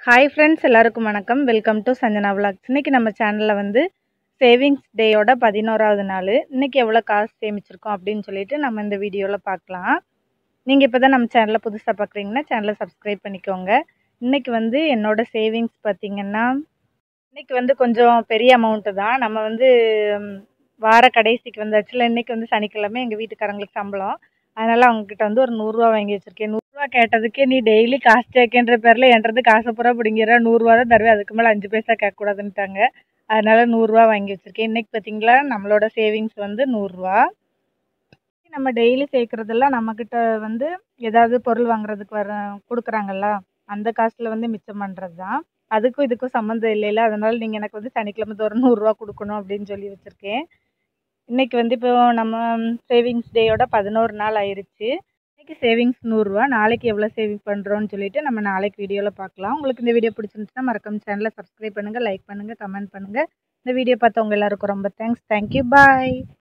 hi friends எல்லாருக்கும் வணக்கம் welcome to Sanjana vlogs இன்றைக்கி நம்ம சேனலில் வந்து சேவிங்ஸ் டேயோட பதினோராவது நாள் இன்றைக்கி எவ்வளோ காசு சேமிச்சிருக்கோம் அப்படின்னு சொல்லிட்டு நம்ம இந்த வீடியோவில் பார்க்கலாம் நீங்கள் இப்போ தான் நம்ம சேனலை புதுசாக பார்க்குறீங்கன்னா சேனலை சப்ஸ்கிரைப் பண்ணிக்கோங்க இன்றைக்கி வந்து என்னோடய சேவிங்ஸ் பார்த்திங்கன்னா இன்றைக்கி வந்து கொஞ்சம் பெரிய அமௌண்ட்டு தான் நம்ம வந்து ம், வார கடைசிக்கு வந்தாச்சுல இன்றைக்கி வந்து சனிக்கிழமை எங்கள் வீட்டுக்காரங்களுக்கு சம்பளம் அதனால் அவங்கக்கிட்ட வந்து ஒரு நூறுரூவா வாங்கி வச்சுருக்கேன் நூறுரூவா கேட்டதுக்கே நீ டெய்லி காசு கேட்கன்ற பேரில் என்கிறது காசை பூரா பிடிங்கிற நூறுரூவா தான் தருவேன் அதுக்கு மேலே அஞ்சு பைசா கேட்கக்கூடாதுன்ட்டாங்க அதனால் நூறுரூவா வாங்கி வச்சுருக்கேன் இன்றைக்கி பார்த்தீங்களா நம்மளோட சேவிங்ஸ் வந்து நூறுரூவா நம்ம டெய்லி சேர்க்குறதெல்லாம் நம்மக்கிட்ட வந்து ஏதாவது பொருள் வாங்குறதுக்கு வர கொடுக்குறாங்கல்ல அந்த காசில் வந்து மிச்சம் பண்ணுறது தான் அதுக்கும் இதுக்கும் சம்மந்தம் இல்லைல்ல அதனால் நீங்கள் எனக்கு வந்து சனிக்கிழமை தோறும் நூறுரூவா கொடுக்கணும் அப்படின்னு சொல்லி வச்சுருக்கேன் இன்றைக்கி வந்து இப்போ நம்ம சேவிங்ஸ் டேயோட பதினோரு நாள் ஆயிருச்சு இன்றைக்கி சேவிங்ஸ் நூறுரூவா நாளைக்கு எவ்வளோ சேவிங் பண்ணுறோன்னு சொல்லிட்டு நம்ம நாளைக்கு வீடியோவில் பார்க்கலாம் உங்களுக்கு இந்த வீடியோ பிடிச்சிருந்துச்சுன்னா மறக்காம சேனலை சப்ஸ்கிரைப் பண்ணுங்கள் லைக் பண்ணுங்கள் கமெண்ட் பண்ணுங்கள் இந்த வீடியோ பார்த்தவங்க எல்லாருக்கும் ரொம்ப தேங்க்ஸ் தேங்க்யூ பாய்